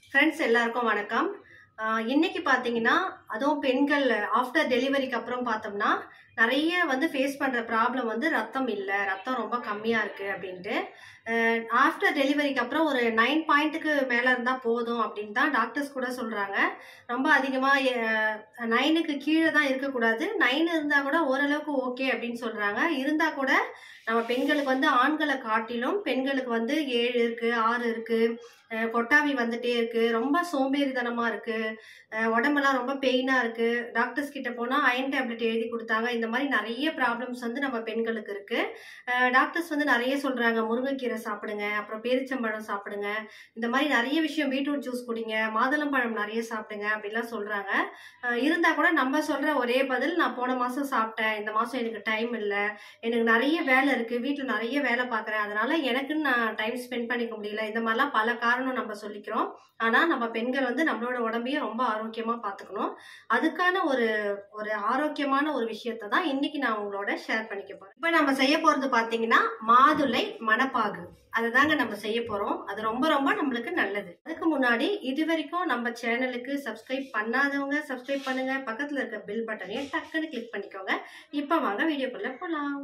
friends எல்லாருக்கும் வணக்கம் ஆஹ் இன்னைக்கு பார்த்தீங்கன்னா அதுவும் பெண்கள் ஆஃப்டர் டெலிவரிக்கு அப்புறம் பார்த்தோம்னா நிறைய வந்து ஃபேஸ் பண்ணுற ப்ராப்ளம் வந்து ரத்தம் இல்லை ரத்தம் ரொம்ப கம்மியாக இருக்குது அப்படின்ட்டு ஆஃப்டர் டெலிவரிக்கு அப்புறம் ஒரு நைன் பாயிண்ட்டுக்கு மேலே இருந்தால் போதும் அப்படின்னு தான் டாக்டர்ஸ் கூட சொல்கிறாங்க ரொம்ப அதிகமாக நைனுக்கு கீழே தான் இருக்கக்கூடாது நைன் இருந்தால் கூட ஓரளவுக்கு ஓகே அப்படின்னு சொல்கிறாங்க இருந்தால் கூட நம்ம பெண்களுக்கு வந்து ஆண்களை காட்டிலும் பெண்களுக்கு வந்து ஏழு இருக்குது ஆறு இருக்குது அஹ் கொட்டாவி வந்துட்டே இருக்கு ரொம்ப சோம்பேறித்தனமா இருக்கு அஹ் உடம்பெல்லாம் ரொம்ப பெயினா இருக்கு டாக்டர்ஸ் கிட்ட போனா அயன் டேப்லெட் எழுதி கொடுத்தாங்க இந்த மாதிரி நிறைய ப்ராப்ளம்ஸ் வந்து நம்ம பெண்களுக்கு இருக்கு டாக்டர்ஸ் வந்து நிறைய சொல்றாங்க முருங்கைக்கீரை சாப்பிடுங்க அப்புறம் பேரிச்சம்பழம் சாப்பிடுங்க இந்த மாதிரி நிறைய விஷயம் பீட்ரூட் ஜூஸ் குடிங்க மாதுளம்பழம் நிறைய சாப்பிடுங்க அப்படிலாம் சொல்றாங்க அஹ் இருந்தா கூட நம்ம சொல்ற ஒரே பதில் நான் போன மாசம் சாப்பிட்டேன் இந்த மாசம் எனக்கு டைம் இல்லை எனக்கு நிறைய வேலை இருக்கு வீட்டில் நிறைய வேலை பார்க்குறேன் அதனால எனக்குன்னு நான் டைம் ஸ்பெண்ட் பண்ணிக்க முடியல இந்த மாதிரிலாம் பல காரணம் நம்ம சொல்லிக்கிறோம் ஆனால் நம்ம பெண்கள் வந்து நம்மளோட உடம்பையும் ரொம்ப ஆரோக்கியமாக பார்த்துக்கணும் அதுக்கான ஒரு ஒரு ஆரோக்கியமான ஒரு விஷயத்தை தான் இன்னைக்கு நான் உங்களோட ஷேர் பண்ணிக்க போறேன் இப்போ நம்ம செய்ய போகிறது பார்த்தீங்கன்னா மாதுளை மணப்பாகு அதுதாங்க நம்ம செய்ய போகிறோம் அது ரொம்ப ரொம்ப நம்மளுக்கு நல்லது அதுக்கு முன்னாடி இது வரைக்கும் நம்ம சேனலுக்கு சப்ஸ்கிரைப் பண்ணாதவங்க சப்ஸ்கிரைப் பண்ணுங்க பக்கத்தில் இருக்க பில் பட்டனையும் டக்குன்னு கிளிக் பண்ணிக்கோங்க இப்போ வாங்க வீடியோக்குள்ளே போகலாம்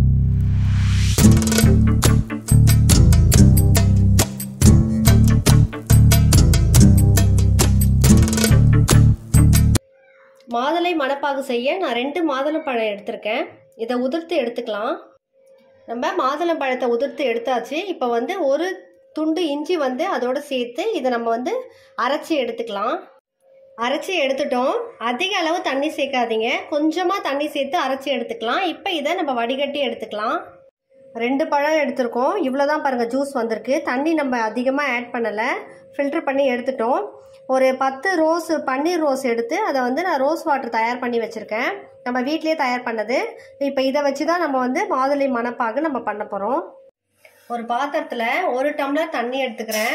மாதுளை மணப்பாகு செய்ய நான் ரெண்டு மாதுளம்பழம் எடுத்திருக்கேன் இதை உதிர்த்து எடுத்துக்கலாம் நம்ம மாதுளம்பழத்தை உதிர்த்து எடுத்தாச்சு இப்போ வந்து ஒரு துண்டு இஞ்சி வந்து அதோட சேர்த்து இதை நம்ம வந்து அரைச்சி எடுத்துக்கலாம் அரைச்சி எடுத்துட்டோம் அதிக அளவு தண்ணி சேர்க்காதீங்க கொஞ்சமாக தண்ணி சேர்த்து அரைச்சி எடுத்துக்கலாம் இப்போ இதை நம்ம வடிகட்டி எடுத்துக்கலாம் ரெண்டு பழம் எடுத்திருக்கோம் இவ்வளோ தான் பாருங்கள் ஜூஸ் வந்திருக்கு தண்ணி நம்ம அதிகமாக ஆட் பண்ணலை ஃபில்டர் பண்ணி எடுத்துட்டோம் ஒரு பத்து ரோஸ் பன்னீர் ரோஸ் எடுத்து அதை வந்து நான் ரோஸ் வாட்டர் தயார் பண்ணி வச்சுருக்கேன் நம்ம வீட்லேயே தயார் பண்ணது இப்போ இதை வச்சு தான் நம்ம வந்து மாதுளை மணப்பாகு நம்ம பண்ண போகிறோம் ஒரு பாத்திரத்தில் ஒரு டம்ளர் தண்ணி எடுத்துக்கிறேன்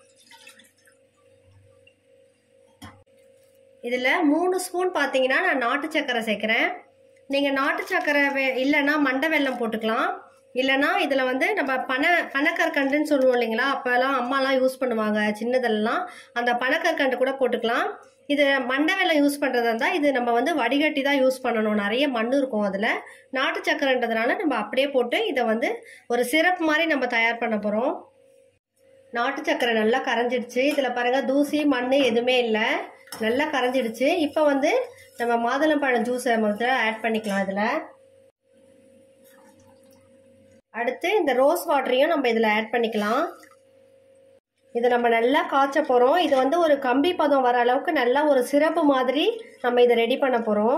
இதில் மூணு ஸ்பூன் பார்த்தீங்கன்னா நான் நாட்டு சக்கரை சேர்க்குறேன் நீங்கள் நாட்டு சக்கரை வே இல்லைன்னா மண்டை வெல்லம் போட்டுக்கலாம் இல்லைனா இதில் வந்து நம்ம பனை பனக்கற்கண்டுன்னு சொல்லுவோம் இல்லைங்களா அப்போல்லாம் அம்மாலாம் யூஸ் பண்ணுவாங்க சின்னதெல்லாம் அந்த பனக்கற்கண்டு கூட போட்டுக்கலாம் இது மண்டை வெல்லம் யூஸ் பண்ணுறதா இருந்தால் இது நம்ம வந்து வடிகட்டி தான் யூஸ் பண்ணணும் நிறைய மண் இருக்கும் அதில் நாட்டு சக்கரைன்றதுனால நம்ம அப்படியே போட்டு இதை வந்து ஒரு சிரப் மாதிரி நம்ம தயார் பண்ண போகிறோம் நாட்டு சக்கரை நல்லா கரைஞ்சிடுச்சு இதில் பாருங்கள் தூசி மண் எதுவுமே இல்லை நல்லா கரைஞ்சிடுச்சு இப்போ வந்து நம்ம மாதுளம்பழம் ஜூஸை முதல்ல ஆட் பண்ணிக்கலாம் இதில் அடுத்து இந்த ரோஸ் வாட்டரையும் நம்ம இதில் ஆட் பண்ணிக்கலாம் இதை நம்ம நல்லா காய்ச்ச போகிறோம் இது வந்து ஒரு கம்பி பதம் வர அளவுக்கு நல்லா ஒரு சிறப்பு மாதிரி நம்ம இதை ரெடி பண்ண போகிறோம்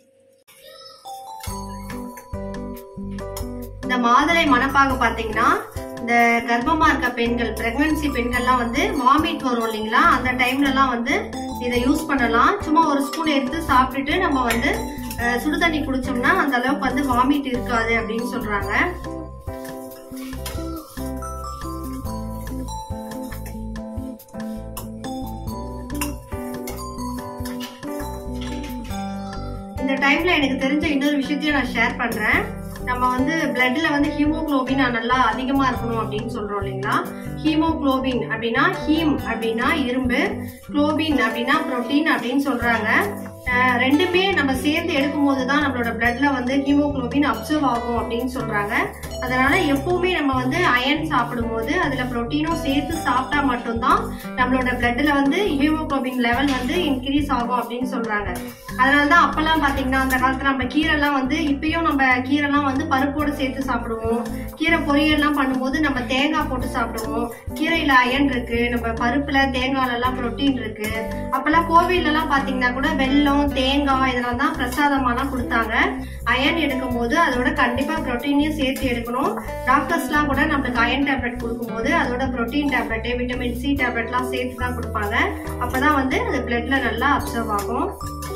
இந்த மாதுளை மணப்பாக பார்த்தீங்கன்னா இந்த கர்ப்பமாக இருக்க பெண்கள் ப்ரெக்னன்சி பெண்கள்லாம் வந்து வாமிட் வரும் இல்லைங்களா அந்த டைம்லலாம் வந்து இதை யூஸ் பண்ணலாம் சும்மா ஒரு ஸ்பூன் எடுத்து சாப்பிட்டுட்டு நம்ம வந்து சுடு தண்ணி குடிச்சோம்னா அந்த அளவுக்கு வந்து வாமிட் இருக்காது அப்படின்னு சொல்றாங்க இந்த டைம்ல எனக்கு தெரிஞ்ச இன்னொரு விஷயத்தையும் நான் ஷேர் பண்றேன் நம்ம வந்து பிளட்ல வந்து ஹீமோக்ளோபின் நல்லா அதிகமா இருக்கணும் அப்படின்னு சொல்றோம் இல்லைங்களா ஹீமோக்ளோபின் அப்படின்னா ஹீம் அப்படின்னா இரும்பு குளோபின் அப்படின்னா புரோட்டீன் அப்படின்னு சொல்றாங்க ரெண்டுமே நம்ம சேர்ந்து எடுக்கும் போது தான் நம்மளோட பிளட்ல வந்து ஹீமோக்ளோபின் அப்சர்வ் ஆகும் அப்படின்னு சொல்றாங்க அதனால எப்பவுமே நம்ம வந்து அயன் சாப்பிடும் போது அதுல புரோட்டீனும் சேர்த்து சாப்பிட்டா மட்டும்தான் நம்மளோட பிளட்ல வந்து ஹீமோக்ளோபின் லெவல் வந்து இன்க்ரீஸ் ஆகும் அப்படின்னு சொல்றாங்க அதனாலதான் அப்பெல்லாம் பாத்தீங்கன்னா அந்த காலத்துல நம்ம கீரைலாம் வந்து இப்பயும் நம்ம கீரைலாம் வந்து பருப்போடு சேர்த்து சாப்பிடுவோம் கீரை பொரியல்லாம் பண்ணும்போது நம்ம தேங்காய் போட்டு சாப்பிடுவோம் கீரையில அயன் இருக்கு நம்ம பருப்புல தேங்காய்ல எல்லாம் புரோட்டீன் இருக்கு அப்பெல்லாம் கோவில்ல எல்லாம் பாத்தீங்கன்னா கூட வெள்ளம் தேங்காய் இதெல்லாம் தான் பிரசாதமாலாம் கொடுத்தாங்க அயன் எடுக்கும் போது அதோட கண்டிப்பா புரோட்டீனையும் சேர்த்து எடுக்கணும் டாக்டர்ஸ்லாம் கூட நம்மளுக்கு அயன் டேப்லெட் கொடுக்கும்போது அதோட புரோட்டீன் டேப்லெட் விட்டமின் சி டேப்லெட்லாம் சேர்த்து தான் கொடுப்பாங்க அப்பதான் வந்து அது பிளட்ல நல்லா அப்சர்வ் ஆகும்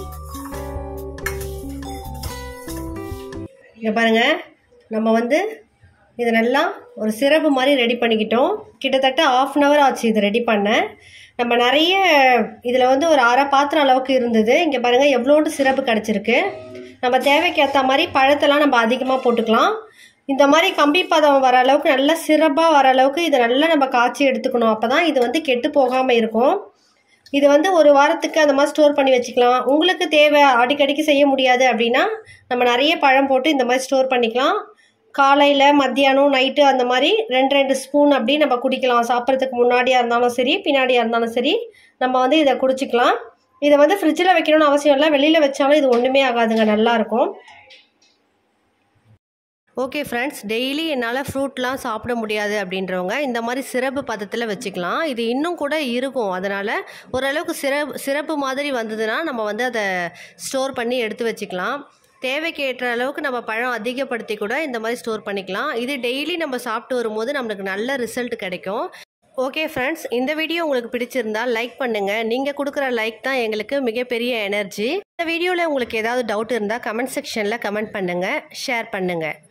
இங்க பாருங்க நம்ம வந்து இது நல்லா ஒரு சிரப்பு மாதிரி ரெடி பண்ணிக்கிட்டோம் கிட்டத்தட்ட ஆஃப் அன் ஹவர் ஆச்சு இது ரெடி பண்ண நம்ம நிறைய இதில் வந்து ஒரு அரை பாத்திரம் அளவுக்கு இருந்தது இங்கே பாருங்கள் எவ்வளோண்டு சிரப்பு கிடச்சிருக்கு நம்ம தேவைக்கு ஏற்ற மாதிரி பழத்தெல்லாம் நம்ம அதிகமாக போட்டுக்கலாம் இந்த மாதிரி கம்பி பதம் வர அளவுக்கு நல்லா சிறப்பாக வர அளவுக்கு இதை நல்லா நம்ம காய்ச்சி எடுத்துக்கணும் அப்போ தான் இது வந்து கெட்டு போகாமல் இருக்கும் இது வந்து ஒரு வாரத்துக்கு அந்த மாதிரி ஸ்டோர் பண்ணி வச்சுக்கலாம் உங்களுக்கு தேவை அடிக்கடிக்கு செய்ய முடியாது அப்படின்னா நம்ம நிறைய பழம் போட்டு இந்த மாதிரி ஸ்டோர் பண்ணிக்கலாம் காலையில் மத்தியானம் நைட்டு அந்த மாதிரி ரெண்டு ரெண்டு ஸ்பூன் அப்படி நம்ம குடிக்கலாம் சாப்பிட்றதுக்கு முன்னாடியாக இருந்தாலும் சரி பின்னாடியாக இருந்தாலும் சரி நம்ம வந்து இதை குடிச்சிக்கலாம் இதை வந்து ஃப்ரிட்ஜில் வைக்கணும்னு அவசியம் இல்லை வெளியில் வச்சாலும் இது ஒன்றுமே ஆகாதுங்க நல்லாயிருக்கும் ஓகே ஃப்ரெண்ட்ஸ் டெய்லி என்னால் ஃப்ரூட்லாம் சாப்பிட முடியாது அப்படின்றவங்க இந்த மாதிரி சிறப்பு பதத்தில் வச்சுக்கலாம் இது இன்னும் கூட இருக்கும் அதனால் ஓரளவுக்கு சிறப்பு சிறப்பு மாதிரி வந்ததுன்னா நம்ம வந்து அதை ஸ்டோர் பண்ணி எடுத்து வச்சுக்கலாம் தேவைக்கு ஏற்ற அளவுக்கு நம்ம பழம் அதிகப்படுத்தி கூட இந்த மாதிரி ஸ்டோர் பண்ணிக்கலாம் இது டெய்லி நம்ம சாப்பிட்டு வரும்போது நம்மளுக்கு நல்ல ரிசல்ட் கிடைக்கும் ஓகே ஃப்ரெண்ட்ஸ் இந்த வீடியோ உங்களுக்கு பிடிச்சிருந்தா லைக் பண்ணுங்கள் நீங்கள் கொடுக்குற லைக் தான் எங்களுக்கு மிகப்பெரிய எனர்ஜி இந்த வீடியோவில் உங்களுக்கு ஏதாவது டவுட் இருந்தால் கமெண்ட் செக்ஷனில் கமெண்ட் பண்ணுங்கள் ஷேர் பண்ணுங்கள்